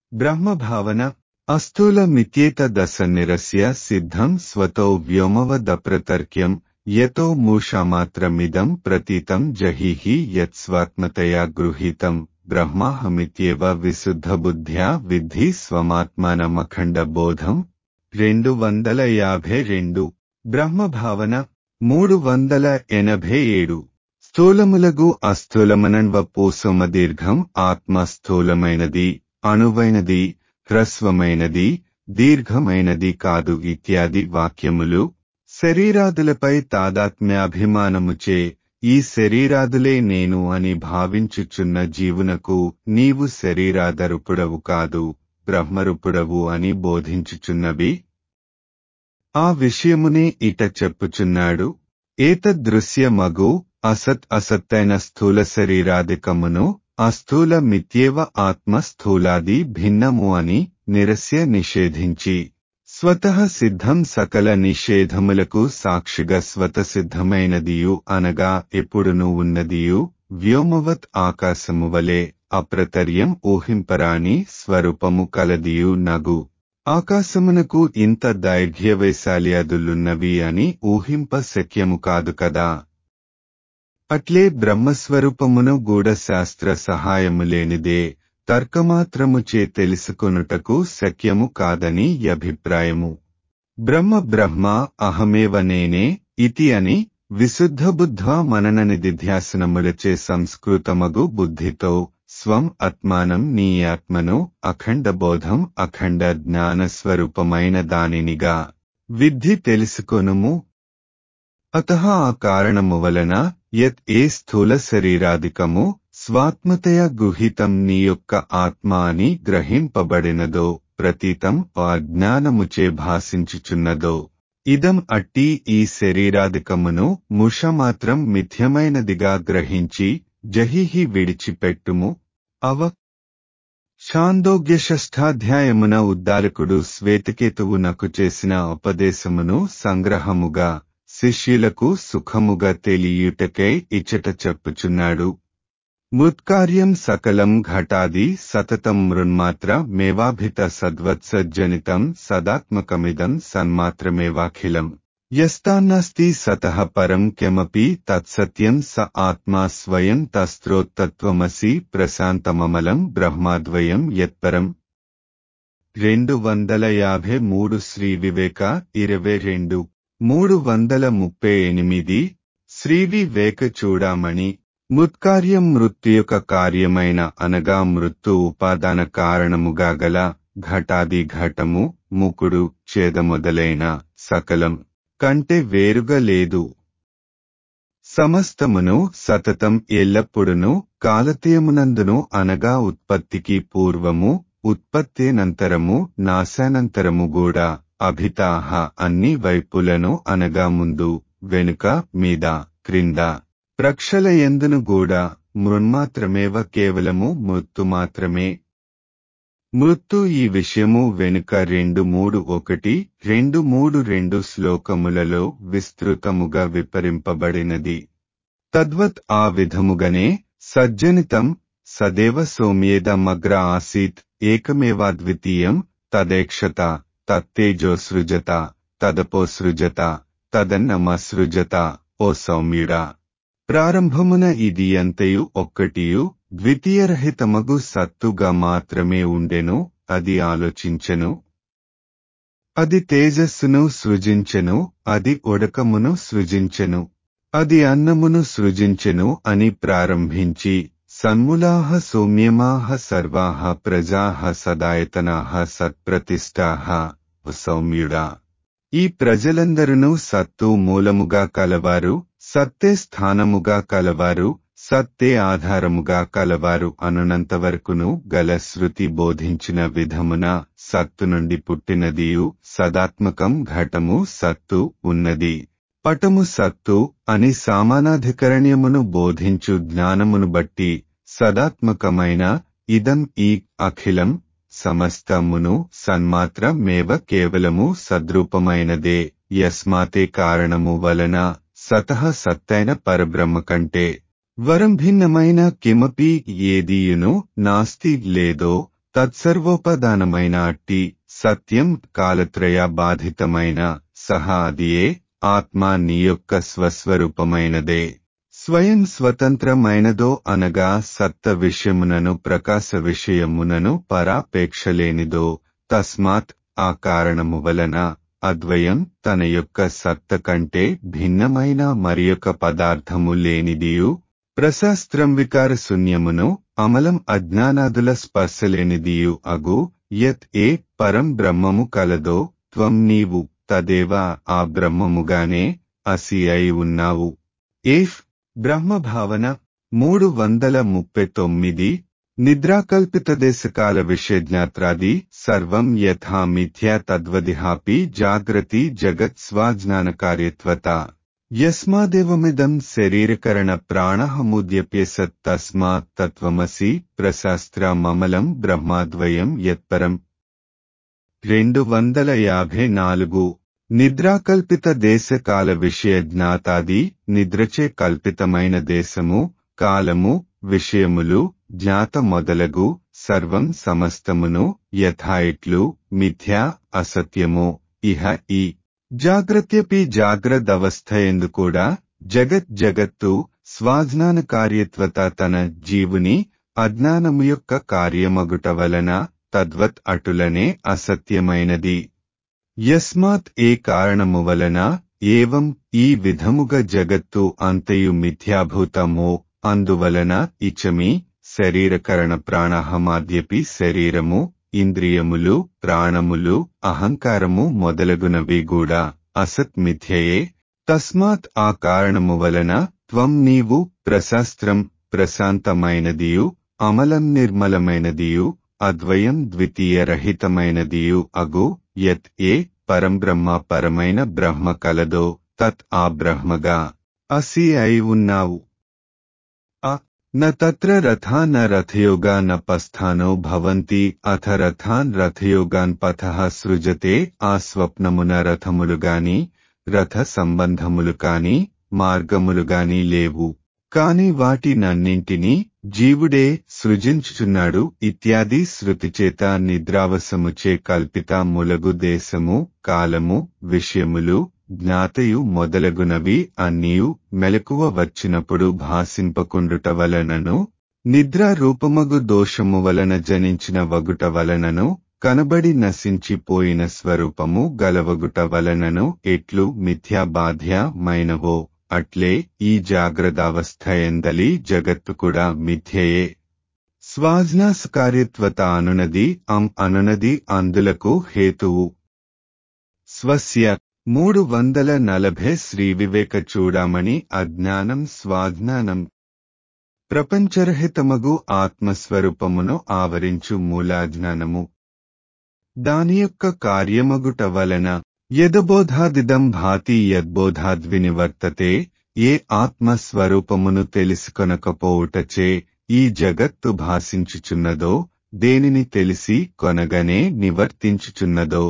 బ్రహ్మభావన అస్థూలమిత్యేతదసన్నిరస్య సిద్ధం స్వతో వ్యోమవదప్రతర్క్యం యతో మూషామాత్రమిదం ప్రతీతం జహీహి యత్స్వాత్మతయా గృహీతం బ్రహ్మాహమిత్యేవ విశుద్ధబుద్ధ్యా విద్ధి స్వమాత్మానమఖండ బోధం రెండు వందల యాభై రెండు బ్రహ్మభావన మూడు వందల ఎనభై ఏడు స్థూలములగు అస్థూలమనన్వ పూసమ దీర్ఘం ఆత్మ స్థూలమైనది అణువైనది హ్రస్వమైనది దీర్ఘమైనది కాదు ఇత్యాది వాక్యములు శరీరాదులపై తాదాత్మ్యాభిమానముచే ఈ శరీరాదులే నేను అని భావించుచున్న జీవునకు నీవు శరీరాదరుపుడవు కాదు బ్రహ్మరుపుడవు అని బోధించుచున్నవి ఆ విషయమునే ఇట చెప్పుచున్నాడు ఏతదృశ్యమగు అసత్ అసత్తైన స్థూల శరీరాదికమును అస్థూల మిత్యేవ ఆత్మ స్థూలాది భిన్నము అని నిరస్య నిషేధించి స్వతః సిద్ధం సకల నిషేధములకు సాక్షిగా స్వతసిద్ధమైనదియు అనగా ఎప్పుడునూ ఉన్నదియు వ్యోమవత్ ఆకాశము వలె అప్రతర్యం ఊహింపరాని స్వరూపము కలదియు నగు ఆకాశమునకు ఇంత దైర్ఘ్య వైశాల్యాదులున్నవి అని ఊహింప శక్యము కాదు కదా అట్లే బ్రహ్మస్వరూపమును గూఢశాస్త్ర సహాయము లేనిదే తర్కమాత్రముచే తెలుసుకొనుటకు శక్యము కాదని అభిప్రాయము బ్రహ్మ బ్రహ్మ అహమేవ నేనే ఇతి అని విశుద్ధ బుద్ధ మనన నిధిధ్యాసనములచే సంస్కృతమగు బుద్ధితో స్వం ఆత్మానం నీ ఆత్మను అఖండ బోధం అఖండ జ్ఞానస్వరూపమైన దానినిగా విద్ధి తెలుసుకొనుము అత ఆ కారణము వలన యత్ ఏ స్థూల శరీరాధికము స్వాత్మతయ గుహితం నీ యొక్క ఆత్మ అని గ్రహింపబడినదో ప్రతీతం ఆ జ్ఞానముచే భాషించుచున్నదో ఇదం అట్టి ఈ శరీరాధికమును ముషమాత్రం మిథ్యమైనదిగా గ్రహించి జహిహి విడిచిపెట్టుము అవ షాందోగ్య షష్ఠాధ్యాయమున ఉద్దారకుడు శ్వేతకేతువునకు చేసిన ఉపదేశమును సంగ్రహముగా శిష్యులకు సుఖముగా తెలియుటకై ఇచ్చట చెప్పుచున్నాడు ముత్కార్యం సకలం ఘటాది సతతం మృన్మాత్ర మేవాభిత సద్వత్సజ్జనితం సదాత్మకమిదం సన్మాత్రమేవాఖిలం యస్తాన్నస్తి సతః పరం కెమపి తత్సత్యం స ఆత్మా స్వయం తస్త్రోత్తత్వమసి ప్రశాంతమమలం బ్రహ్మాద్వయం యత్పరం రెండు వందల యాభై మూడు శ్రీ వివేక ఇరవై రెండు మూడు వందల ముప్పై ఎనిమిది శ్రీ వివేక చూడామణి ముత్కార్యం మృత్యు యొక్క కార్యమైన అనగా మృత్తు ఉపాదాన కారణముగా గల ఘటాది ఘటము ముకుడు చేద మొదలైన సకలం కంటే వేరుగా లేదు సమస్తమును సతతం ఎల్లప్పుడును కాలతీయమునందును అనగా ఉత్పత్తికి పూర్వము ఉత్పత్తినంతరము నాశానంతరము కూడా అభితాహ అన్ని వైపులను అనగా ముందు వెనుక మీద క్రింద ప్రక్షల ఎందును కూడా మృన్మాత్రమేవ కేవలము మృత్తు మాత్రమే మృత్తు ఈ విషయము వెనుక రెండు మూడు ఒకటి రెండు మూడు రెండు శ్లోకములలో విస్తృతముగా విపరింపబడినది తద్వత్ ఆ విధముగనే సజ్జనితం సదేవ సోమ్యేదమగ్ర ఆసీత్ ఏకమేవాద్వితీయం తదేక్షత తత్తేజోసృజత తదపోసృజత తదన్నమసృజత ఓ సౌమ్యుడా ప్రారంభమున ఇది అంతయు ఒక్కటియు ద్వితీయరహితమగు సత్తుగా మాత్రమే ఉండెను అది ఆలోచించెను అది తేజస్సును సృజించెను అది ఒడకమును సృజించెను అది అన్నమును సృజించెను అని ప్రారంభించి సన్ములాహ సౌమ్యమాహ సర్వాహ ప్రజాహ సదాయతనాహ సత్ప్రతిష్టాహ సౌమ్యుడా ఈ ప్రజలందరూ సత్తు మూలముగా కలవారు సత్తే స్థానముగా కలవారు సత్తే ఆధారముగా కలవారు అనునంతవరకును గల శృతి బోధించిన విధమున సత్తు నుండి పుట్టినదియు సదాత్మకం ఘటము సత్తు ఉన్నది పటము సత్తు అని సామానాధికరణ్యమును బోధించు జ్ఞానమును బట్టి సదాత్మకమైన ఇదం ఈ అఖిలం సమస్తమును సన్మాత్ర మేవ కేవలము సద్రూపమైనదే యస్మాతే కారణము వలన సతః సత్తైన పరబ్రహ్మ కంటే వరం భిన్నమైన కిమపి ఏదీయును నాస్తి లేదో తత్సర్వోపదానమైన అట్టి సత్యం కాలత్రయ బాధితమైన సహా అదియే ఆత్మ నీ యొక్క స్వస్వరూపమైనదే స్వయం స్వతంత్రమైనదో అనగా సత్త విషయమునను ప్రకాశ విషయమునను పరాపేక్షలేనిదో తస్మాత్ ఆ కారణము వలన అద్వయం తన యొక్క సత్త కంటే భిన్నమైన మరియొక పదార్థము లేనిదియు ప్రశాస్త్రం వికార శూన్యమును అమలం అజ్ఞానాదుల స్పర్శలేనిదియు అగు యత్ ఏ పరం బ్రహ్మము కలదో త్వం నీవు తదేవ ఆ బ్రహ్మముగానే అసి అయి ఉన్నావు ఏఫ్ బ్రహ్మభావన మూడు వందల ముప్పై తొమ్మిది నిద్రాకల్పిత దేశకాల విషయజ్ఞాత్రాది సర్వం యథా మిథ్యా తద్వదిహాపి జాగ్రతి జగత్ స్వాజ్ఞానకార్యత్వత యస్మాదేవమిదం శరీరకరణ ప్రాణహముద్యప్యసత్ తస్మాత్ తత్వమసి ప్రశాస్త్ర మమలం బ్రహ్మాద్వయం యత్పరం రెండు వందల యాభై నాలుగు నిద్రాకల్పిత దేశకాల విషయ జ్ఞాతాది నిద్రచే కల్పితమైన దేశము కాలము విషయములు జ్ఞాత మొదలగు సర్వం సమస్తమును యథాయిట్లు మిథ్యా అసత్యము ఇహ ఈ జాగ్రత్యపి జాగ్రత్తవస్థయందు కూడా జగత్ జగత్తు స్వాజ్ఞాన కార్యత్వత తన జీవుని అజ్ఞానము యొక్క కార్యమగుట వలన తద్వత్ అటులనే అసత్యమైనది యస్మాత్ ఏ కారణము వలన ఏవం ఈ విధముగా జగత్తు అంతయు మిథ్యాభూతమో అందువలన ఇచమి శరీరకరణ ప్రాణహమాద్యపి శరీరము ఇంద్రియములు ప్రాణములు అహంకారము మొదలగునవి కూడా అసత్ మిథ్యయే తస్మాత్ ఆ కారణము వలన త్వం నీవు ప్రశాస్త్రం ప్రశాంతమైనదియు అమలం నిర్మలమైనదియు అద్వయం ద్వితీయ రహితమైనదియు అగు యత్ ఏ పరంబ్రహ్మ పరమైన బ్రహ్మ కలదో తత్ ఆ బ్రహ్మగా అసి అయి ఉన్నావు ఆ न तत्र रथा न रथयोगा न पस्थानो भवन्ति अथ रथान् रथयोगान् పథః సృజతే ఆ స్వప్నమున రథములుగాని రథ సంబంధములు కాని మార్గములుగాని లేవు కాని వాటినన్నింటినీ జీవుడే సృజించుచున్నాడు ఇత్యాది శృతిచేత నిద్రావసముచే కల్పిత ములగు దేశము కాలము విషయములు జ్ఞాతయు మొదలగునవి అన్నీయు మెలకువ వచ్చినప్పుడు భాసింపకుండుట వలనను నిద్ర రూపమగు దోషము వలన జనించిన వగుట వలనను కనబడి నశించిపోయిన స్వరూపము గలవగుట వలనను ఎట్లు మిథ్యాబాధ్యమైనవో అట్లే ఈ జాగ్రత్తావస్థ ఎందలి జగత్తు కూడా మిథ్యయే స్వాజ్ఞాసకార్యత్వత అనునది అం అనునది అందులకు హేతువు స్వస్య మూడు వందల నలభై శ్రీ వివేక చూడామణి అజ్ఞానం స్వాజ్ఞానం ప్రపంచరహితమగు ఆత్మస్వరూపమును ఆవరించు మూలాజ్ఞానము దాని యొక్క కార్యమగుట వలన యదబోధాదిదం భాతి యద్బోధాద్వినివర్తతే ఏ ఆత్మస్వరూపమును తెలుసుకొనకపోవుటచే ఈ జగత్తు భాషించుచున్నదో దేనిని తెలిసి కొనగనే నివర్తించుచున్నదో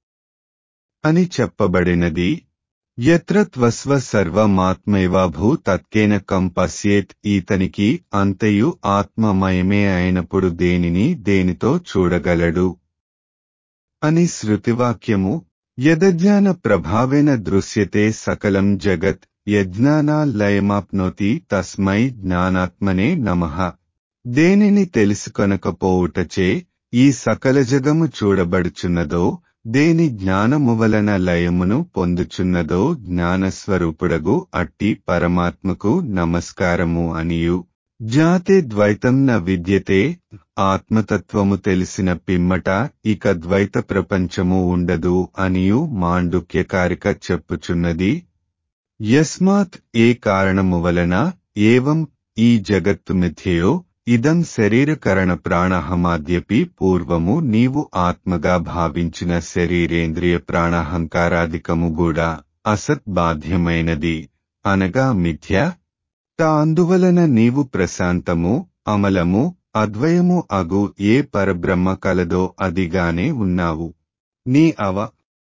అని చెప్పబడినది ఎత్ర త్వస్వ సర్వమాత్మైవాభూ తత్కేన కం పశ్యేత్ ఈతనికి అంతయు ఆత్మమయమే అయినప్పుడు దేనిని దేనితో చూడగలడు అని శృతివాక్యము యదజ్ఞాన ప్రభావేన దృశ్యతే సకలం జగత్ యజ్ఞానాలయమాప్నోతి తస్మై జ్ఞానాత్మనే నమః దేనిని తెలుసుకొనకపోవుటచే ఈ సకల జగము చూడబడుచున్నదో దేని జ్ఞానము వలన లయమును పొందుచున్నదో జ్ఞానస్వరూపుడగు అట్టి పరమాత్మకు నమస్కారము అనియు జాతే ద్వైతం న విద్యతే ఆత్మతత్వము తెలిసిన పిమ్మట ఇక ద్వైత ప్రపంచము ఉండదు అనియు మాండుక్యకారిక చెప్పుచున్నది యస్మాత్ ఏ కారణము వలన ఏవం ఈ జగత్తు మిథ్యయో ఇదం శరీరకరణ ప్రాణహమాద్యపి పూర్వము నీవు ఆత్మగా భావించిన శరీరేంద్రియ ప్రాణహంకారాధికము కూడా అసత్ బాధ్యమైనది అనగా మిథ్య తా అందువలన నీవు ప్రశాంతము అమలము అద్వయము అగు ఏ పరబ్రహ్మ కలదో అదిగానే ఉన్నావు నీ అవ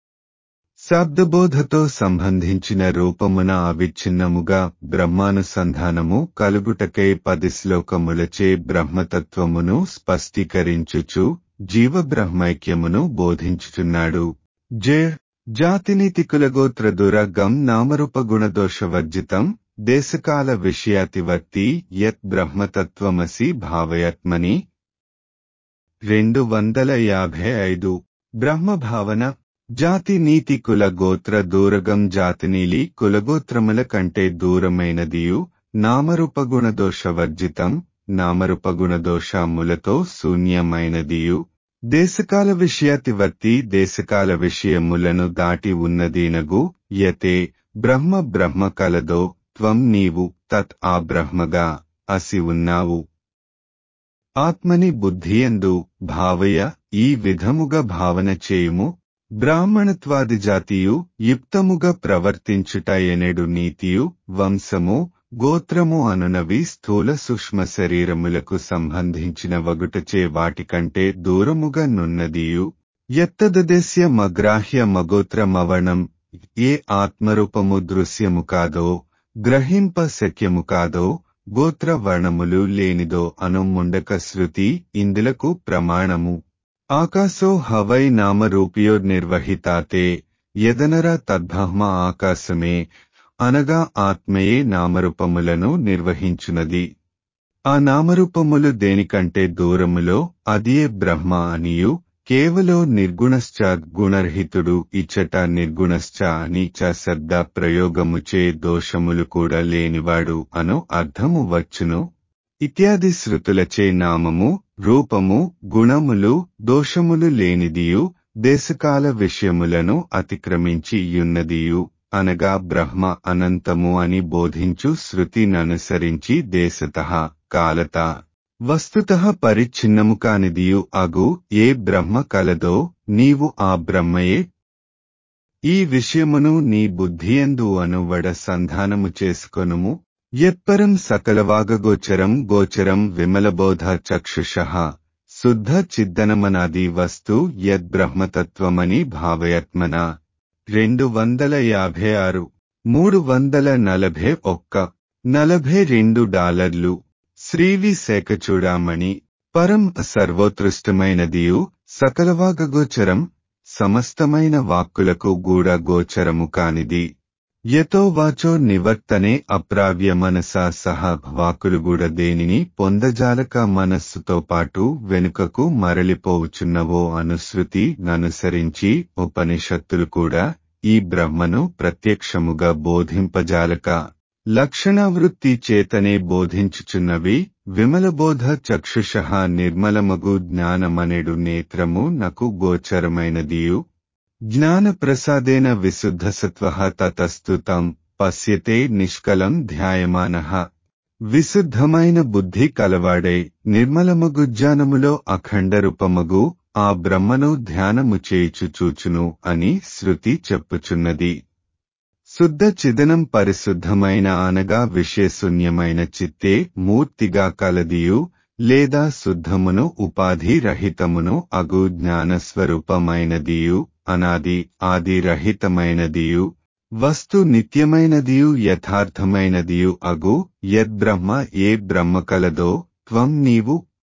శబ్దబోధతో సంబంధించిన రూపమున అవిచ్ఛిన్నముగా బ్రహ్మానుసంధానము కలుగుటకై పది శ్లోకములచే బ్రహ్మతత్వమును స్పష్టీకరించుచు జీవబ్రహ్మైక్యమును బోధించుచున్నాడు జే జాతినీతి కులగోత్ర దురగం నామరూపగుణదోషవర్జితం దేశకాల విషయాతివర్తి యత్ బ్రహ్మతత్వమసి భావయత్మని రెండు వందల యాభై ఐదు బ్రహ్మభావన జాతి నీతి కుల గోత్ర దూరగం జాతినీలి కులగోత్రముల కంటే దూరమైనదియు నామరూపగుణదోషవర్జితం నామరూపగుణదోషములతో శూన్యమైనదియు దేశకాల విషయాతివర్తి దేశకాల విషయములను దాటి ఉన్నదీనగు యతే బ్రహ్మ బ్రహ్మ కలదో త్వం నీవు తత్ ఆ బ్రహ్మగా అసి ఉన్నావు ఆత్మని బుద్ధియందు భావయ ఈ విధముగా భావన చేయుము బ్రాహ్మణత్వాది జాతియు యుక్తముగా ప్రవర్తించుట ఎనెడు నీతియు వంశము గోత్రము అనునవి స్థూల సూక్ష్మ శరీరములకు సంబంధించిన వగుటచే వాటికంటే దూరముగా నున్నదియు ఎత్తదదేశ్య మగ్రాహ్య మగోత్రమవణం ఏ ఆత్మరూపము దృశ్యము కాదో గ్రహింప శక్యము కాదో గోత్ర వర్ణములు లేనిదో అను ముండక శృతి ఇందులకు ప్రమాణము ఆకాశో హవై నామరూపియో నిర్వహితాతే యదనర తద్బ్రహ్మ ఆకాశమే అనగా ఆత్మయే నామరూపములను నిర్వహించునది ఆ నామరూపములు దేనికంటే దూరములో అదియే బ్రహ్మ అనియు కేవలో నిర్గుణశ్చ గుణరహితుడు ఇచ్చట నిర్గుణశ్చ అని చ శబ్ద ప్రయోగముచే దోషములు కూడా లేనివాడు అను అర్థము వచ్చును ఇత్యాది శృతులచే నామము రూపము గుణములు దోషములు లేనిదియు దేశకాల విషయములను అతిక్రమించి యున్నదియు అనగా బ్రహ్మ అనంతము అని బోధించు శృతిననుసరించి దేశత కాలత వస్తుత పరిచ్ఛిన్నము కానిదియు అగు ఏ బ్రహ్మ కలదో నీవు ఆ బ్రహ్మయే ఈ విషయమును నీ బుద్ధియందు అనువడ సంధానము చేసుకొనుము యత్పరం సకలవాగగోచరం గోచరం విమలబోధ చక్షుష శుద్ధ చిద్దనమనాది వస్తు యద్బ్రహ్మతత్వమని భావయత్మన రెండు వందల యాభై ఆరు మూడు వందల నలభై ఒక్క నలభై రెండు డాలర్లు శ్రీవి శాఖ చూడామణి పరం సర్వోత్కృష్టమైనదియు సకలవాగగోచరం సమస్తమైన వాక్కులకు గూడ గోచరము కానిది యతో వాచో నివర్తనే అప్రావ్య మనసా సహా వాకులు కూడా దేనిని పొందజాలక మనస్సుతో పాటు వెనుకకు మరలిపోవుచున్నవో అనుశృతి ననుసరించి ఉపనిషత్తులు కూడా ఈ బ్రహ్మను ప్రత్యక్షముగా బోధింపజాలక లక్షణవృత్తి చేతనే బోధించుచున్నవి విమలబోధ చక్షుష నిర్మలమగు జ్ఞానమనెడు నేత్రము నకు గోచరమైనదియు జ్ఞానప్రసాదేన విశుద్ధసత్వ తతస్తు తం పశ్యతే నిష్కలం ధ్యాయమాన విశుద్ధమైన బుద్ధి కలవాడై నిర్మలమగు జ్ఞానములో అఖండ రూపమగు ఆ బ్రహ్మను ధ్యానము చేయుచు చూచును అని శృతి చెప్పుచున్నది శుద్ధ చిదనం పరిశుద్ధమైన అనగా విషయశూన్యమైన చిత్తే మూర్తిగా కలదియు లేదా శుద్ధమును ఉపాధి రహితమును అగు జ్ఞానస్వరూపమైనదియు అనాది ఆది రహితమైనదియు వస్తు నిత్యమైనదియు యథార్థమైనదియు అగు యద్బ్రహ్మ ఏ బ్రహ్మ కలదో త్వం నీవు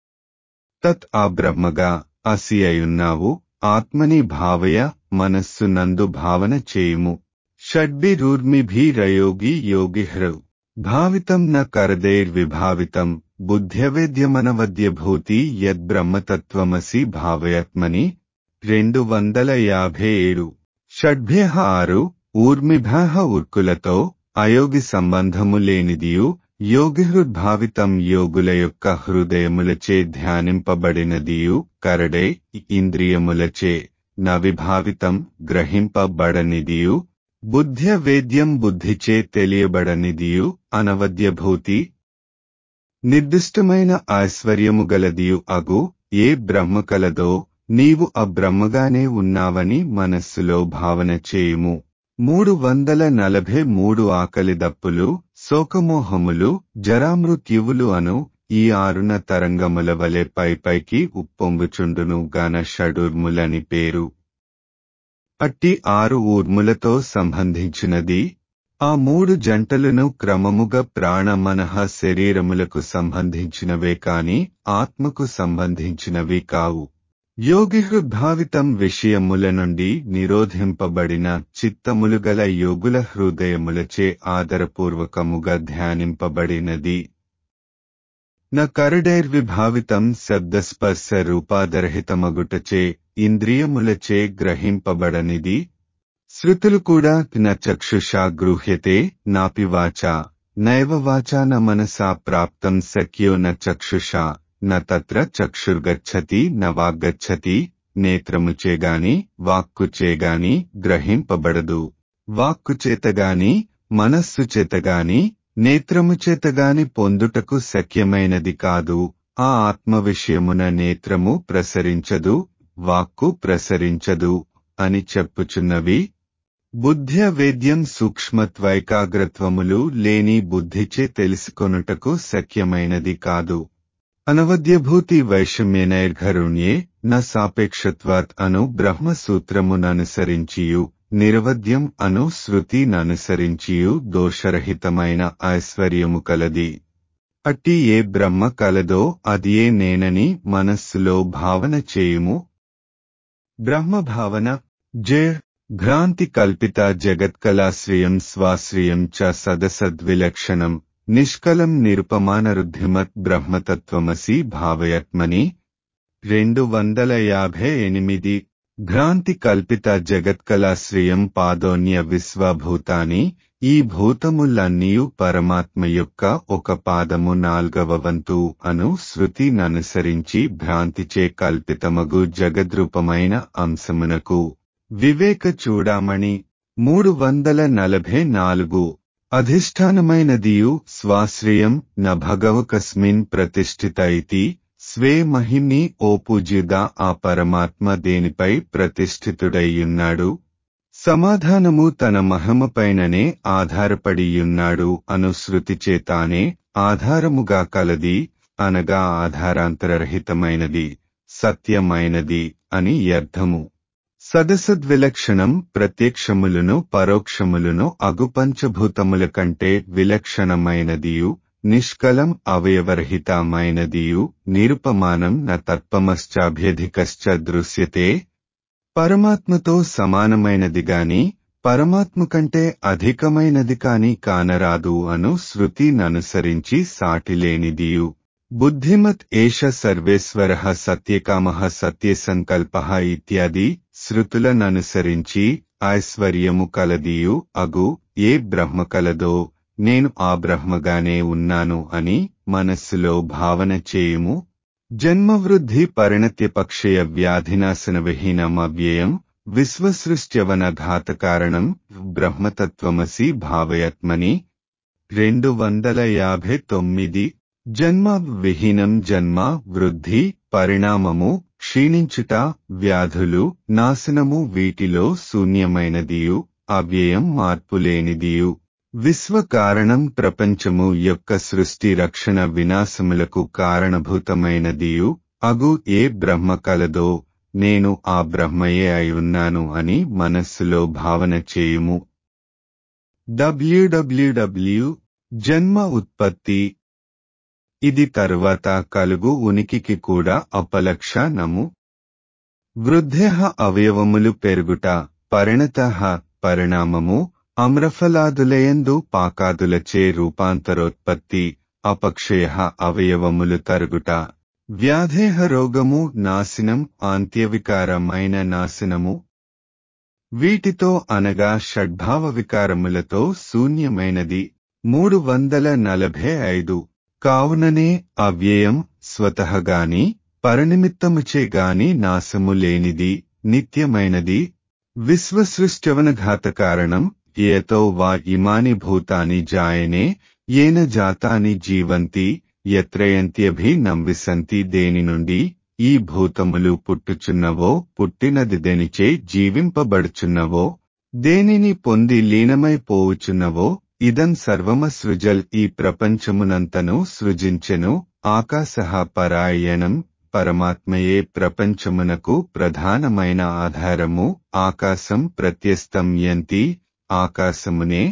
తత్ ఆ బ్రహ్మగా అసి అయున్నావు ఆత్మని భావయ మనస్సు నందు భావన చేయుము షడ్భిరూర్మిభిరయోగి యోగిహ్రౌ భావితం న కరదైర్విభావితం బుద్ధ్యవేద్యమనవద్యభూతి యద్బ్రహ్మతత్వమసి భావయత్మని రెండు వందల యాభై ఏడు షడ్భ్య ఆరు ఊర్మిభ ఉర్కులతో అయోగి సంబంధము లేనిదియు యోగిహృద్భావితం యోగుల యొక్క హృదయములచే ధ్యానింపబడినదియు కరడే ఇంద్రియములచే నవిభావితం గ్రహింపబడనిదియు బుద్ధ్య వేద్యం బుద్ధిచే తెలియబడనిదియు అనవద్యభూతి నిర్దిష్టమైన ఐశ్వర్యము గలదియు అగు ఏ బ్రహ్మ కలదో నీవు ఆ బ్రహ్మగానే ఉన్నావని మనస్సులో భావన చేయుము మూడు వందల నలభై మూడు ఆకలి దప్పులు శోకమోహములు జరామృత్యువులు అను ఈ ఆరున తరంగముల వలె పైపైకి ఉప్పొంగుచుండును గాన షడూర్ములని పేరు అట్టి ఆరు ఊర్ములతో సంబంధించినది ఆ మూడు జంటలను క్రమముగా ప్రాణ మనహ శరీరములకు సంబంధించినవే కాని ఆత్మకు సంబంధించినవి కావు యోగిహృద్భావితం విషయముల నుండి నిరోధింపబడిన చిత్తములు గల యోగుల హృదయములచే ఆదరపూర్వకముగా ధ్యానింపబడినది న కరుడైర్విభావితం శబ్దస్పర్శ రూపాదరహితమగుటచే ఇంద్రియములచే గ్రహింపబడనిది శృతులు కూడా న చక్షుషా గృహ్యతే నాపి వాచా నైవ వాచా న మనసా ప్రాప్తం సఖ్యో న చక్షుషా న తత్ర చక్షుర్గచ్చతి న వాగ్గచ్చతి నేత్రముచేగాని వాక్కుచేగాని గ్రహింపబడదు వాక్కుచేతగాని మనస్సు చేతగాని నేత్రము చేతగాని పొందుటకు శక్యమైనది కాదు ఆ ఆత్మ విషయమున నేత్రము ప్రసరించదు వాక్కు ప్రసరించదు అని చెప్పుచున్నవి బుద్ధ్య వేద్యం సూక్ష్మత్వైకాగ్రత్వములు లేని బుద్ధిచే తెలుసుకొనుటకు శక్యమైనది కాదు అనవద్యభూతి వైషమ్యనైర్ఘరుణ్యే న సాపేక్షత్వాత్ అను బ్రహ్మసూత్రముననుసరించియు నిరవద్యం అను శృతిననుసరించియు దోషరహితమైన ఐశ్వర్యము కలది అట్టి ఏ బ్రహ్మ కలదో అదియే నేనని మనస్సులో భావన చేయుము బ్రహ్మభావన జయ భ్రాంతి కల్పిత జగత్కళాశ్రియం స్వాశ్రియం చ సదసద్విలక్షణం నిష్కలం నిరుపమానరుద్ధిమత్ బ్రహ్మతత్వమసి భావయత్మని రెండు వందల యాభై ఎనిమిది భ్రాంతి కల్పిత జగత్కళాశ్రియం పాదోన్య విశ్వభూతాని ఈ భూతములన్నీయు పరమాత్మ యొక్క ఒక పాదము నాల్గవ వంతు అను శృతిననుసరించి భ్రాంతిచే కల్పితమగు జగద్రూపమైన అంశమునకు వివేక చూడామణి మూడు వందల నలభై నాలుగు అధిష్టానమైనదియు స్వాశ్రయం న భగవకస్మిన్ ప్రతిష్ఠిత ఇతి స్వే మహిమ్ని ఓ పూజ్యుదా ఆ పరమాత్మ దేనిపై ప్రతిష్ఠితుడయ్యున్నాడు సమాధానము తన మహిమపైననే ఆధారపడియున్నాడు అను శృతిచేతానే ఆధారముగా కలది అనగా ఆధారాంతరరహితమైనది సత్యమైనది అని అర్థము సదసద్విలక్షణం ప్రత్యక్షములను పరోక్షములను అగుపంచభూతముల కంటే విలక్షణమైనదియు నిష్కలం అవయవరహితమైనదియు నిరుపమానం న తత్పమశ్చాభ్యధికశ్చ దృశ్యతే పరమాత్మతో సమానమైనది గాని పరమాత్మ కంటే అధికమైనది కాని కానరాదు అను శృతిననుసరించి సాటిలేనిదియు బుద్ధిమత్ ఏష సర్వేశ్వర సత్యకామ సత్యసంకల్ప ఇత్యాది శృతులననుసరించి ఐశ్వర్యము కలదియు అగు ఏ బ్రహ్మ కలదో నేను ఆ బ్రహ్మగానే ఉన్నాను అని మనస్సులో భావన చేయుము జన్మవృద్ధి పరిణత్యపక్షయ వ్యాధినాశన విహీనం అవ్యయం విశ్వసృష్ట్యవన ఘాతకారణం బ్రహ్మతత్వమసి భావయత్మని రెండు వందల యాభై తొమ్మిది జన్మ విహీనం జన్మ వృద్ధి పరిణామము క్షీణించుట వ్యాధులు నాశనము వీటిలో శూన్యమైనదియు అవ్యయం మార్పులేనిదియు విశ్వకారణం ప్రపంచము యొక్క సృష్టి రక్షణ వినాశములకు కారణభూతమైనదియు అగు ఏ బ్రహ్మ కలదో నేను ఆ బ్రహ్మయే అయున్నాను అని మనస్సులో భావన చేయుము డబ్ల్యూడబ్ల్యూడబ్ల్యూ జన్మ ఉత్పత్తి ఇది తరువాత కలుగు ఉనికికి కూడా అపలక్షణము వృద్ధ అవయవములు పెరుగుట పరిణత పరిణామము అమ్రఫలాదులయందు పాకాదులచే రూపాంతరోత్పత్తి అపక్షయ అవయవములు తరుగుట వ్యాధేహ రోగము నాశనం ఆంత్యవికారమైన నాశనము వీటితో అనగా షడ్భావ వికారములతో శూన్యమైనది మూడు వందల నలభై ఐదు కావుననే అవ్యయం స్వతహగాని పరనిమిత్తముచే గాని నాశము లేనిది నిత్యమైనది విశ్వసృష్టవనఘాత కారణం ఏతో వా ఇమాని భూతాని జాయనే ఏన జాతాని జీవంతి ఎత్రయంత్యభినంవిసంతి దేని నుండి ఈ భూతములు పుట్టుచున్నవో పుట్టినది దేనిచే జీవింపబడుచున్నవో దేనిని పొంది లీనమైపోవుచున్నవో ఇదం సర్వమ సృజల్ ఈ ప్రపంచమునంతను సృజించెను ఆకాశ పరాయణం పరమాత్మయే ప్రపంచమునకు ప్రధానమైన ఆధారము ఆకాశం ప్రత్యస్తం యంతి ఆకాశమునే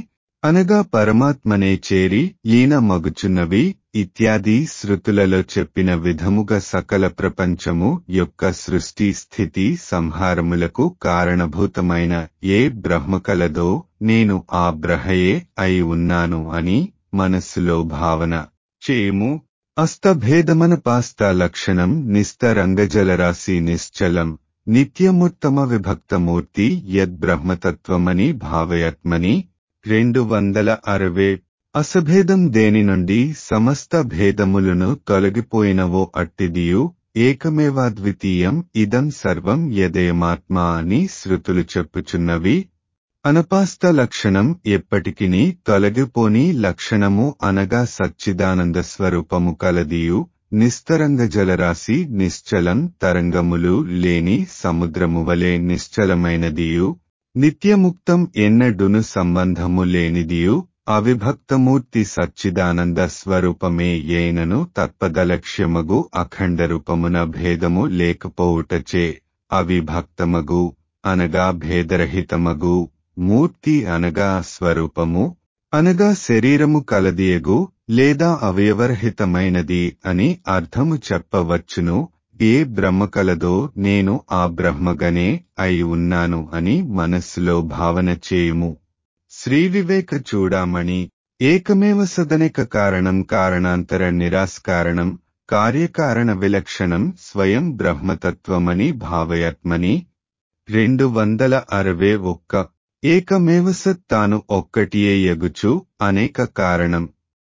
అనగా పరమాత్మనే చేరి ఈయన మగుచున్నవి ఇత్యాది శృతులలో చెప్పిన విధముగా సకల ప్రపంచము యొక్క సృష్టి స్థితి సంహారములకు కారణభూతమైన ఏ బ్రహ్మ కలదో నేను ఆ బ్రహయే అయి ఉన్నాను అని మనస్సులో భావన చేము అస్తభేదమన పాస్త లక్షణం నిస్తరంగజలరాశి నిశ్చలం నిత్యముత్తమ విభక్తమూర్తి యద్బ్రహ్మతత్వమని భావయత్మని రెండు వందల అరవై అసభేదం దేని నుండి సమస్త భేదములను తొలగిపోయినవో అట్టిదియు ఏకమేవాద్వితీయం ఇదం సర్వం యదేమాత్మా అని శృతులు చెప్పుచున్నవి అనపాస్త లక్షణం ఎప్పటికిని తొలగిపోని లక్షణము అనగా సచ్చిదానంద స్వరూపము కలదియు నిస్తరంగ జలరాశి నిశ్చలం తరంగములు లేని సముద్రము వలె నిశ్చలమైనదియు నిత్యముక్తం ఎన్నడును సంబంధము లేనిదియు అవిభక్తమూర్తి సచ్చిదానంద స్వరూపమే ఏనను తత్పదలక్ష్యమగు అఖండ రూపమున భేదము లేకపోవుటచే అవిభక్తమగు అనగా భేదరహితమగు మూర్తి అనగా స్వరూపము అనగా శరీరము కలదియగు లేదా అవయవరహితమైనది అని అర్థము చెప్పవచ్చును ఏ బ్రహ్మ కలదో నేను ఆ బ్రహ్మగనే అయి ఉన్నాను అని మనస్సులో భావన చేయుము శ్రీ వివేక చూడామణి ఏకమేవ సదనేక కారణం కారణాంతర నిరాస్కారణం కార్యకారణ విలక్షణం స్వయం బ్రహ్మతత్వమని భావయత్మని రెండు వందల అరవై ఒక్క ఏకమేవ సత్ తాను ఒక్కటియే ఎగుచు అనేక కారణం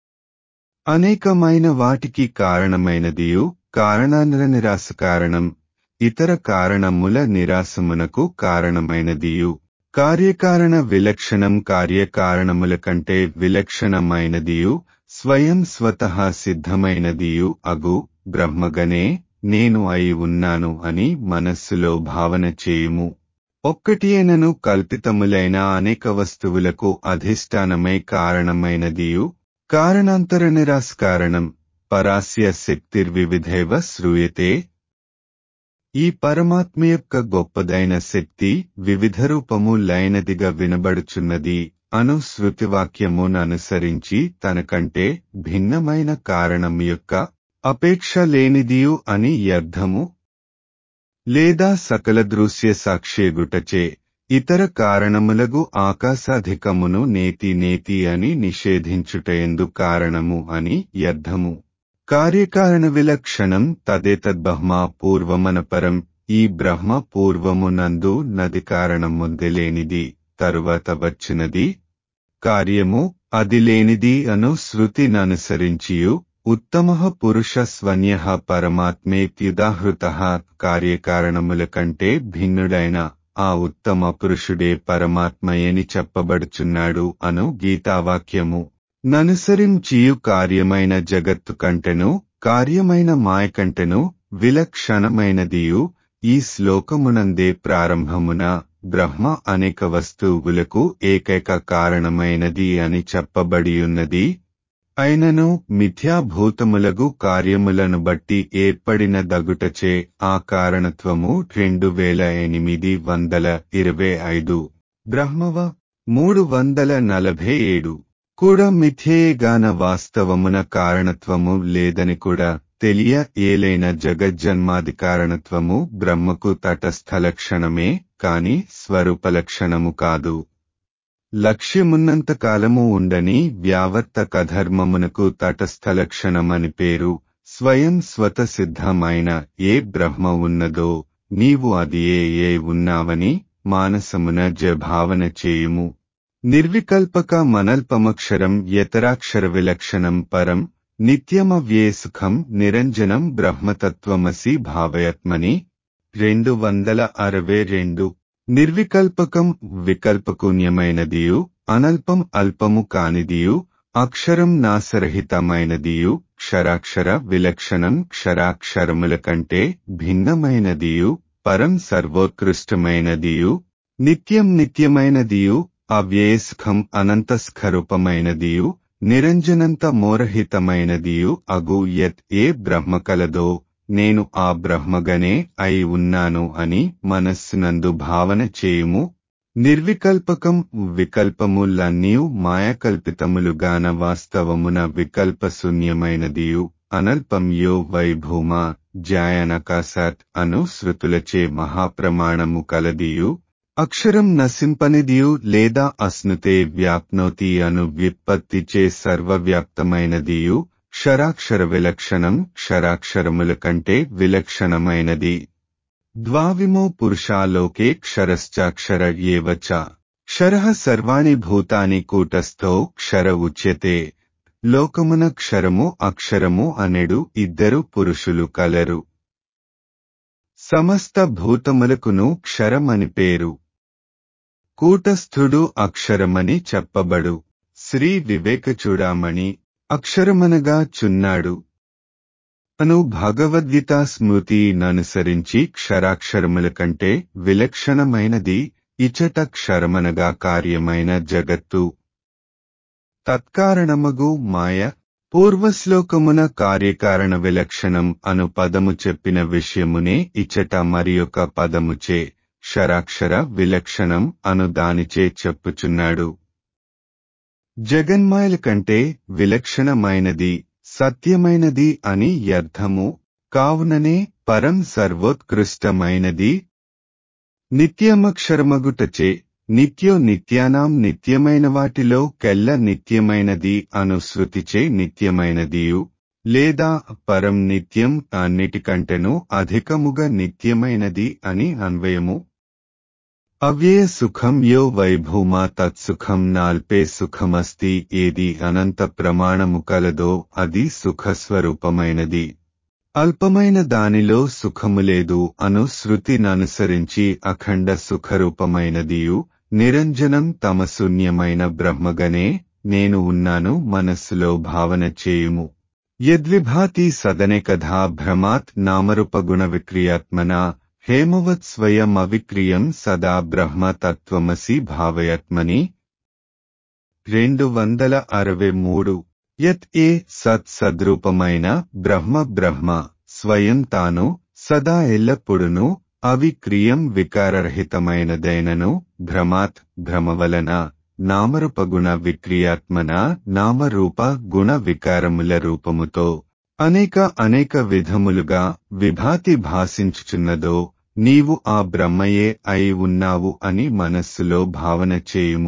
అనేకమైన వాటికి కారణమైనదియు కారణాంతర నిరాశ కారణం ఇతర కారణముల నిరాశమునకు కారణమైనదియు కార్యకారణ విలక్షణం కార్యకారణముల కంటే విలక్షణమైనదియు స్వయం స్వతః సిద్ధమైనదియు అగు బ్రహ్మగనే నేను అయి ఉన్నాను అని మనస్సులో భావన చేయుము ఒక్కటియేనను కల్పితములైన అనేక వస్తువులకు అధిష్టానమై కారణమైనదియు కారణాంతర నిరాస్కారణం పరాస్య శక్తిర్వివిధైవ శ్రూయతే ఈ పరమాత్మ యొక్క గొప్పదైన శక్తి వివిధ రూపము లైనదిగా వినబడుచున్నది అను శృతివాక్యమును అనుసరించి తనకంటే భిన్నమైన కారణం యొక్క అపేక్ష లేనిదియు అని అర్థము లేదా సకల దృశ్య సాక్ష్యగుటచే ఇతర కారణములగు ఆకాశాధికమును నేతి నేతి అని నిషేధించుటయందు కారణము అని అర్థము కార్యకారణ విలక్షణం తదేతద్బ్రహ్మ పూర్వమనపరం ఈ బ్రహ్మ పూర్వమునందు నది కారణముందెలేనిది తరువాత వచ్చినది కార్యము అది లేనిది అను శృతిననుసరించియు ఉత్తమ పురుష స్వన్య పరమాత్మేత్యుదాహృత కార్యకారణముల కంటే భిన్నుడైన ఆ ఉత్తమ పురుషుడే పరమాత్మయని చెప్పబడుచున్నాడు అను గీతావాక్యము ననుసరించియు కార్యమైన జగత్తు కంటెను కార్యమైన మాయ కంటెను విలక్షణమైనదియు ఈ శ్లోకమునందే ప్రారంభమున బ్రహ్మ అనేక వస్తువులకు ఏకైక కారణమైనది అని చెప్పబడియున్నది అయినను మిథ్యాభూతములగు కార్యములను బట్టి ఏర్పడిన దగుటచే ఆ కారణత్వము రెండు వేల ఎనిమిది వందల ఇరవై ఐదు బ్రహ్మవ మూడు వందల నలభై ఏడు కూడా మిథ్యేగాన వాస్తవమున కారణత్వము లేదని కూడా తెలియ ఏలైన జగజ్జన్మాది కారణత్వము బ్రహ్మకు తటస్థ లక్షణమే కాని స్వరూపలక్షణము కాదు లక్ష్యమున్నంత కాలము ఉండని వ్యావర్తక ధర్మమునకు తటస్థ లక్షణమని పేరు స్వయం స్వతసిద్ధమైన ఏ బ్రహ్మ ఉన్నదో నీవు అది ఏ ఏ ఉన్నావని మానసమున జభావన చేయుము నిర్వికల్పక మనల్పమక్షరం యతరాక్షర విలక్షణం పరం నిత్యమవ్యే సుఖం నిరంజనం బ్రహ్మతత్వమసి భావయత్మని రెండు వందల అరవై రెండు నిర్వికల్పకం వికల్పకూన్యమైనదియు అనల్పం అల్పము కానిదియు అక్షరం నాసరహితమైనదియు క్షరాక్షర విలక్షణం క్షరాక్షరముల కంటే భిన్నమైనదియు పరం సర్వోత్కృష్టమైనదియు నిత్యం నిత్యమైనదియు అవ్యయస్ఖం అనంతస్ఖరూపమైనదియు నిరంజనంత మోరహితమైనదియు అగు యత్ ఏ బ్రహ్మ కలదో నేను ఆ బ్రహ్మగనే అయి ఉన్నాను అని మనస్సునందు భావన చేయుము నిర్వికల్పకం వికల్పములన్నీ మాయకల్పితములుగాన వాస్తవమున వికల్పశూన్యమైనదియు అనల్పం యో వైభూమ జాయనక సత్ అను శృతులచే మహాప్రమాణము కలదియు అక్షరం నశింపనిదియు లేదా అస్నుతే వ్యాప్నోతి అను వ్యుత్పత్తిచే సర్వవ్యాప్తమైనదియు క్షరాక్షర విలక్షణం క్షరాక్షరముల కంటే విలక్షణమైనది ద్వావిమో పురుషాలోకే క్షరశ్చాక్షర ఏవ చ క్షరః సర్వాణి భూతాని కూటస్థో క్షర ఉచ్యతే లోకమున క్షరము అక్షరము అనెడు ఇద్దరు పురుషులు కలరు సమస్త భూతములకును క్షరమని పేరు కూటస్థుడు అక్షరమని చెప్పబడు శ్రీ వివేక చూడామణి అక్షరమనగా చున్నాడు అను భగవద్గీత స్మృతి ననుసరించి క్షరాక్షరముల కంటే విలక్షణమైనది ఇచట క్షరమనగా కార్యమైన జగత్తు తత్కారణమగు మాయ పూర్వశ్లోకమున కార్యకారణ విలక్షణం అను పదము చెప్పిన విషయమునే ఇచట మరియొక పదముచే క్షరాక్షర విలక్షణం అను దానిచే చెప్పుచున్నాడు జగన్మాయల కంటే విలక్షణమైనది సత్యమైనది అని అర్థము కావుననే పరం సర్వోత్కృష్టమైనది నిత్యమక్షరమగుటచే నిత్యో నిత్యానాం నిత్యమైన వాటిలో కెల్ల నిత్యమైనది అను శృతిచే నిత్యమైనదియు లేదా పరం నిత్యం అన్నిటికంటెను అధికముగా నిత్యమైనది అని అన్వయము అవ్యయ సుఖం యో వైభూమా తత్సుఖం నాల్పే సుఖమస్తి ఏది అనంత ప్రమాణము కలదో అది సుఖస్వరూపమైనది అల్పమైన దానిలో సుఖము లేదు అను శృతిననుసరించి అఖండ సుఖరూపమైనదియు నిరంజనం తమశూన్యమైన బ్రహ్మగనే నేను ఉన్నాను మనస్సులో భావన చేయుము యద్విభాతి సదనే కథా భ్రమాత్ నామరూపగుణ విక్రియాత్మనా హేమవత్ స్వయం అవిక్రియం సదా బ్రహ్మ తత్వమసి భావయత్మని రెండు వందల అరవై మూడు యత్ ఏ సత్ సద్రూపమైన బ్రహ్మ బ్రహ్మ స్వయం తాను సదా ఎల్లప్పుడును అవిక్రియం వికారరహితమైనదైనను భ్రమాత్ భ్రమవలన నామరూపగుణ విక్రియాత్మన నామరూప గుణ వికారముల రూపముతో అనేక అనేక విధములుగా విభాతి భాషించుచున్నదో నీవు ఆ బ్రహ్మయే అయి ఉన్నావు అని మనస్సులో భావన చేయుము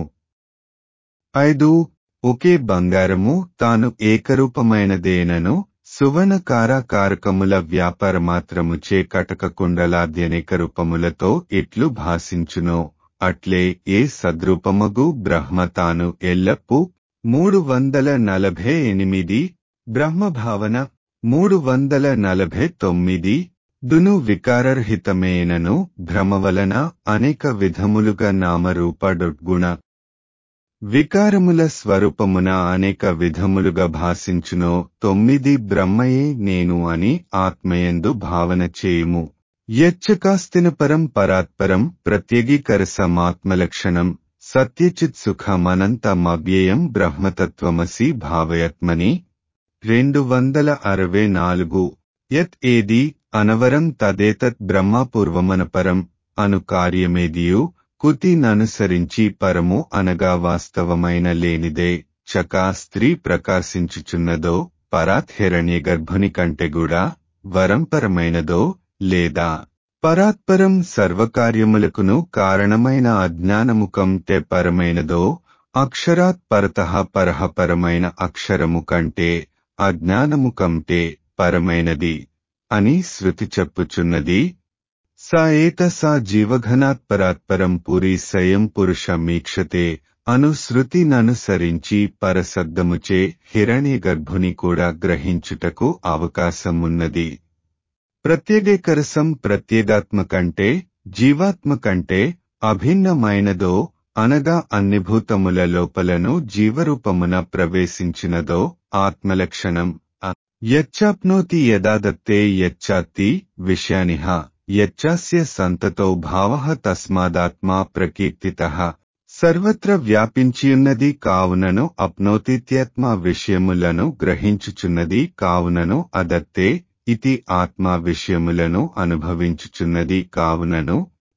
ఐదు ఒకే బంగారము తాను ఏకరూపమైనదేనను సువర్ణకారకారకముల వ్యాపార మాత్రముచే కటక కుండలాద్యనేక రూపములతో ఎట్లు భాషించునో అట్లే ఏ సద్రూపమగు బ్రహ్మ తాను ఎల్లప్పూ మూడు వందల నలభై ఎనిమిది బ్రహ్మభావన మూడు వందల నలభై తొమ్మిది దును వికారరహితమేనను భ్రమవలన అనేక విధములుగా నామరూపడుగుణ వికారముల స్వరూపమున అనేక విధములుగా భాషించునో తొమ్మిది బ్రహ్మయే నేను అని ఆత్మయందు భావన చేయుము యచ్చకాస్తిన పరం పరాత్పరం ప్రత్యేగీకర సమాత్మలక్షణం సత్యచిత్ సుఖమనంతమవ్యయం బ్రహ్మతత్వమసి భావయత్మని రెండు వందల అరవై నాలుగు యత్ ఏది అనవరం తదేతత్ బ్రహ్మపూర్వమనపరం అను కార్యమేదియు కుతిననుసరించి పరము అనగా వాస్తవమైన లేనిదే చకా స్త్రీ ప్రకాశించుచున్నదో పరాత్ హిరణ్య గర్భుని కంటే కూడా వరంపరమైనదో లేదా పరాత్పరం సర్వకార్యములకును కారణమైన అజ్ఞానముఖం తె పరమైనదో అక్షరాత్ పరతః పరహ పరమైన అక్షరము కంటే అజ్ఞానము కంటే పరమైనది అని శృతి చెప్పుచున్నది స ఏత సా జీవఘనాత్ పరాత్పరం పురి సయం పురుషమీక్షతే అను శృతిననుసరించి పరసద్దముచే హిరణ్య గర్భుని కూడా గ్రహించుటకు అవకాశమున్నది ప్రత్యేగేకరసం ప్రత్యేగాత్మ కంటే జీవాత్మ కంటే అభిన్నమైనదో అనగా అన్ని భూతముల లోపలను జీవరూపమున ప్రవేశించినదో ఆత్మలక్షణం యచ్చాప్నోతి యదాదత్తే యచ్చాత్తి విషయానిహ యచ్చాస్య సంతతో భావ తస్మాదాత్మా ప్రకీర్తిత సర్వత్ర వ్యాపించియున్నది కావునను అప్నోతిత్యాత్మ విషయములను గ్రహించుచున్నది కావునను అదత్తే ఇతి ఆత్మ విషయములను అనుభవించుచున్నది కావునను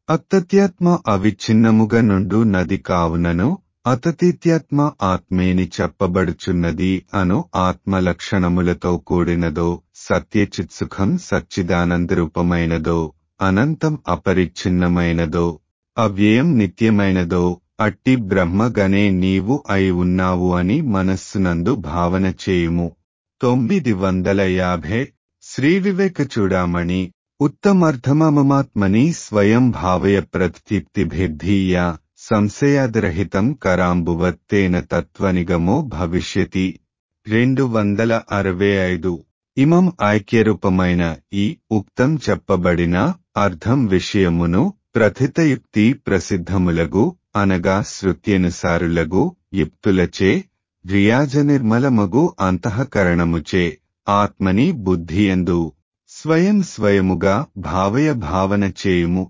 అత్తత్యాత్మ అవిచ్ఛిన్నముగా నుండు నది కావునను అతతీత్యాత్మ ఆత్మేని చెప్పబడుచున్నది అను ఆత్మ లక్షణములతో కూడినదో సత్యచిత్సుఖం సచ్చిదానందరూపమైనదో అనంతం అపరిచ్ఛిన్నమైనదో అవ్యయం నిత్యమైనదో అట్టి బ్రహ్మగనే నీవు అయి ఉన్నావు అని మనస్సునందు భావన చేయుము తొమ్మిది వందల యాభై శ్రీ వివేక చూడామణి ఉత్తమర్థమమాత్మని స్వయం భావయ ప్రత్యుక్తిభిద్ధీయ సంశయాదరహితం కరాంబువత్తేన తత్వనిగమో భవిష్యతి రెండు వందల అరవై ఐదు ఇమం ఐక్యరూపమైన ఈ ఉక్తం చెప్పబడిన అర్థం విషయమును ప్రథితయుక్తి ప్రసిద్ధములగు అనగా శృత్యనుసారులగు యుక్తులచే రియాజ నిర్మలమగు అంతఃకరణముచే ఆత్మని బుద్ధియందు స్వయం స్వయముగా భావయ భావన చేయుము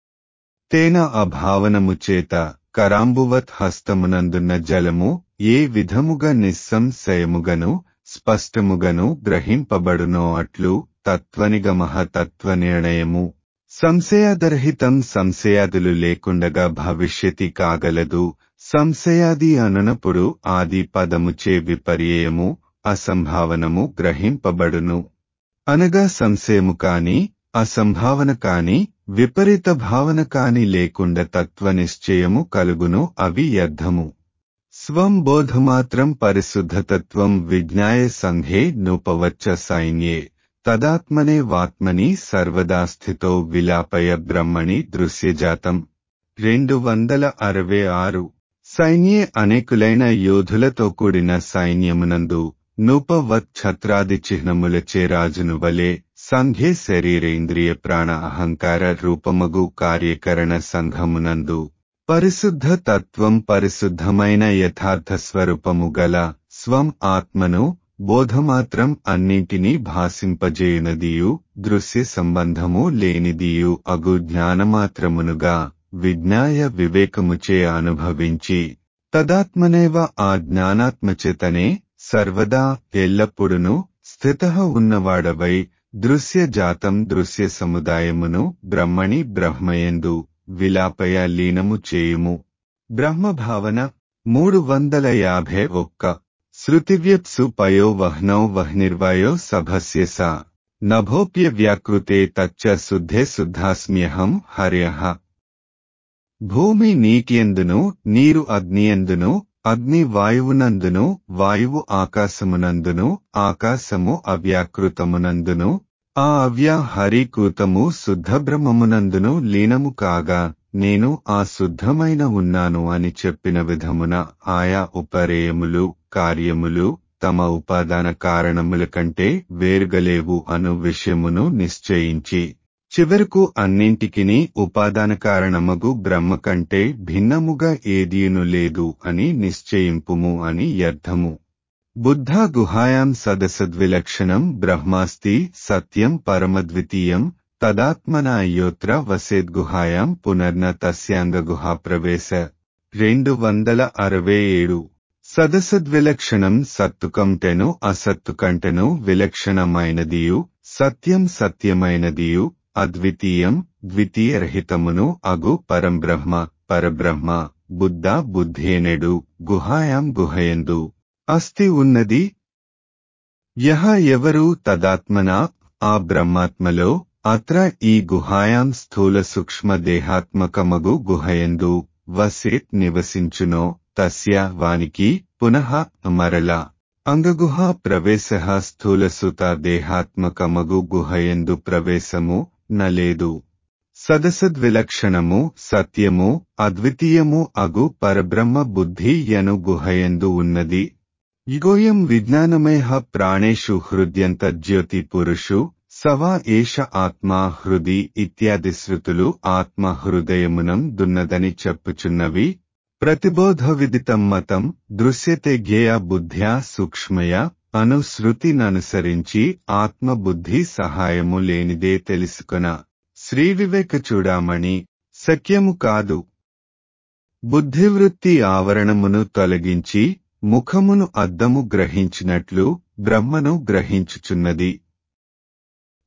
తేన అభావనము చేత కరాంబువత్ హస్తమునందున్న జలము ఏ విధముగా నిస్సంశయముగను స్పష్టముగను గ్రహింపబడునో అట్లు తత్వనిగమహ తత్వనిర్ణయము సంశయాదరహితం సంశయాదులు లేకుండగా భవిష్యతి కాగలదు సంశయాది అనునప్పుడు ఆది పదముచే విపర్యయము అసంభావనము గ్రహింపబడును అనగా సంశయము కాని అసంభావన కాని విపరీత భావన కాని లేకుండా తత్వనిశ్చయము కలుగును అవి యర్థము స్వం బోధమాత్రం పరిశుద్ధతత్వం విజ్ఞాయ సంఘే నూపవచ్చ సైన్యే తదాత్మనే వాత్మని సర్వదా స్థితో విలాపయ బ్రహ్మణి దృశ్యజాతం రెండు వందల అరవై ఆరు సైన్యే అనేకులైన యోధులతో కూడిన సైన్యమునందు నూపవత్ ఛత్రాది చిహ్నములచే రాజును వలె సంఘే శరీరేంద్రియ ప్రాణ అహంకార రూపమగు కార్యకరణ సంఘమునందు పరిశుద్ధ తత్వం పరిశుద్ధమైన యథార్థ స్వరూపము గల స్వం ఆత్మను బోధమాత్రం అన్నింటినీ భాసింపజేయునదియు దృశ్య సంబంధము లేనిదియు అగు జ్ఞానమాత్రమునుగా విజ్ఞాయ వివేకముచే అనుభవించి తదాత్మనేవ ఆ జ్ఞానాత్మచేతనే సర్వదా ఎల్లప్పుడును స్థిత ఉన్నవాడవై దృశ్య జాతం దృశ్య సముదాయమును బ్రహ్మణి బ్రహ్మయందు విలాపయ లీనము చేయుము బ్రహ్మభావన మూడు వందల యాభై ఒక్క శృతివ్యప్సు పయో వహ్నౌ వహ్నిర్వయో సభస్య సా నభోప్య వ్యాకృతే తచ్చ శుద్ధే శుద్ధాస్మ్యహం హర్యః భూమి నీటియందును నీరు అగ్నియందును అగ్ని వాయువునందును వాయువు ఆకాశమునందును ఆకాశము అవ్యాకృతమునందును ఆ అవ్యాహరీకృతము శుద్ధబ్రహ్మమునందును లీనము కాగా నేను ఆ శుద్ధమైన ఉన్నాను అని చెప్పిన విధమున ఆయా ఉపరేయములు కార్యములు తమ ఉపాదాన కారణముల కంటే వేరుగలేవు అను విషయమును నిశ్చయించి చివరకు అన్నింటికిని ఉపాదాన కారణమగు బ్రహ్మ కంటే భిన్నముగా ఏదీను లేదు అని నిశ్చయింపుము అని అర్థము బుద్ధ గుహాయాం సదసద్విలక్షణం బ్రహ్మాస్తి సత్యం పరమద్వితీయం తదాత్మనా యోత్ర వసేద్గుహాయాం పునర్న తస్యాంగ గుహా ప్రవేశ రెండు వందల అరవై ఏడు సదసద్విలక్షణం సత్తు కంటెను అసత్తు కంటెను విలక్షణమైనదియు సత్యం సత్యమైనదియు అద్వితీయం ద్వితీయరహితమును అగు పరంబ్రహ్మ పరబ్రహ్మ బుద్ధ బుద్ధేనెడు గుహాయాం గుహయందు అస్తి ఉన్నది యహ ఎవరు తదాత్మనా ఆ బ్రహ్మాత్మలో అత్ర ఈ గుహాయాం స్థూల సూక్ష్మ దేహాత్మకమగు గుహయందు వసేత్ నివసించునో తస్య వానికి పునః మరల అంగగుహ ప్రవేశ స్థూలసుత దేహాత్మకమగు గుహయందు ప్రవేశము నలేదు సదసద్విలక్షణము సత్యము అద్వితీయము అగు పరబ్రహ్మ బుద్ధి యను గుహయందు ఉన్నది ఇగోయం విజ్ఞానమేహ ప్రాణేషు హృద్యంతర్జ్యోతి పురుషు సవా ఏష ఆత్మా హృది ఇత్యాది శృతులు ఆత్మ హృదయమునం దున్నదని చెప్పుచున్నవి ప్రతిబోధ విదితం మతం దృశ్యతే జ్ఞేయ బుద్ధ్యా సూక్ష్మయ అను శృతిననుసరించి ఆత్మబుద్ధి సహాయము లేనిదే తెలుసుకొన శ్రీ వివేక చూడామణి సఖ్యము కాదు బుద్ధివృత్తి ఆవరణమును తొలగించి ముఖమును అద్దము గ్రహించినట్లు బ్రహ్మను గ్రహించుచున్నది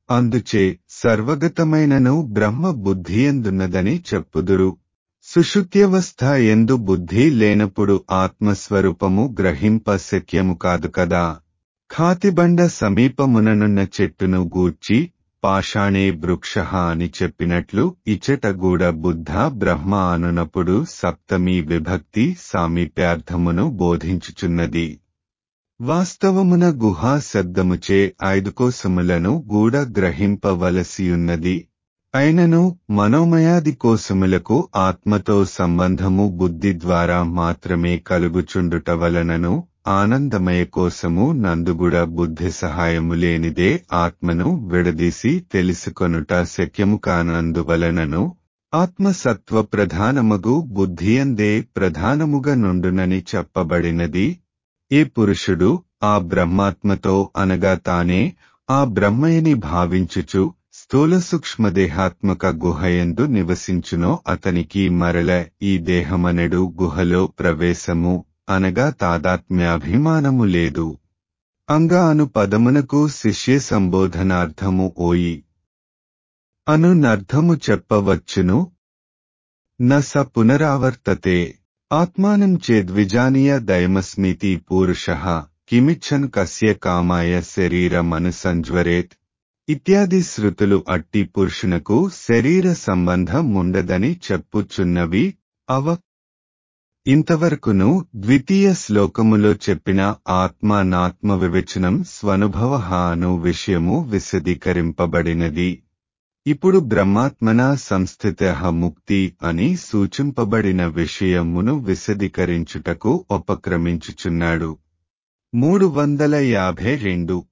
అందుచే సర్వగతమైనను బ్రహ్మ బుద్ధియందున్నదని చెప్పుదురు సుషుప్త్యవస్థ ఎందు బుద్ధి లేనప్పుడు ఆత్మస్వరూపము గ్రహింప శక్యము కాదు కదా ఖాతిబండ సమీపముననున్న చెట్టును గూర్చి పాషాణే వృక్ష అని చెప్పినట్లు ఇచట గూడ బుద్ధ బ్రహ్మ అనునప్పుడు సప్తమి విభక్తి సామీప్యార్థమును బోధించుచున్నది వాస్తవమున గుహా శబ్దముచే ఐదు కోసములను గూడ గ్రహింపవలసియున్నది అయినను మనోమయాది కోసములకు ఆత్మతో సంబంధము బుద్ధి ద్వారా మాత్రమే కలుగుచుండుట వలనను ఆనందమయ కోసము నందుగుడ బుద్ధి సహాయము లేనిదే ఆత్మను విడదీసి తెలుసుకొనుట శక్యము కానందువలనను ఆత్మసత్వ ప్రధానమగు బుద్ధియందే ప్రధానముగా నుండునని చెప్పబడినది ఏ పురుషుడు ఆ బ్రహ్మాత్మతో అనగా తానే ఆ బ్రహ్మయని భావించుచు స్థూల సూక్ష్మదేహాత్మక గుహయందు నివసించునో అతనికి మరల ఈ దేహమనెడు గుహలో ప్రవేశము అనగా తాదాత్మ్యాభిమానము లేదు అంగా అను పదమునకు శిష్య సంబోధనార్థము ఓయి అను నర్థము చెప్పవచ్చును న స పునరావర్తతే ఆత్మానం చేద్విజానీయ దయమస్మితి పూరుష కిమిచ్చన్ కస్య కామాయ శరీరమనుసంజ్వరేత్ ఇత్యాది శృతులు అట్టి పురుషునకు శరీర సంబంధముండదని చెప్పుచున్నవి అవ ఇంతవరకును ద్వితీయ శ్లోకములో చెప్పిన ఆత్మానాత్మ వివేచనం స్వనుభవ అను విషయము విశదీకరింపబడినది ఇప్పుడు బ్రహ్మాత్మన సంస్థిత ముక్తి అని సూచింపబడిన విషయమును విశదీకరించుటకు ఉపక్రమించుచున్నాడు మూడు వందల యాభై రెండు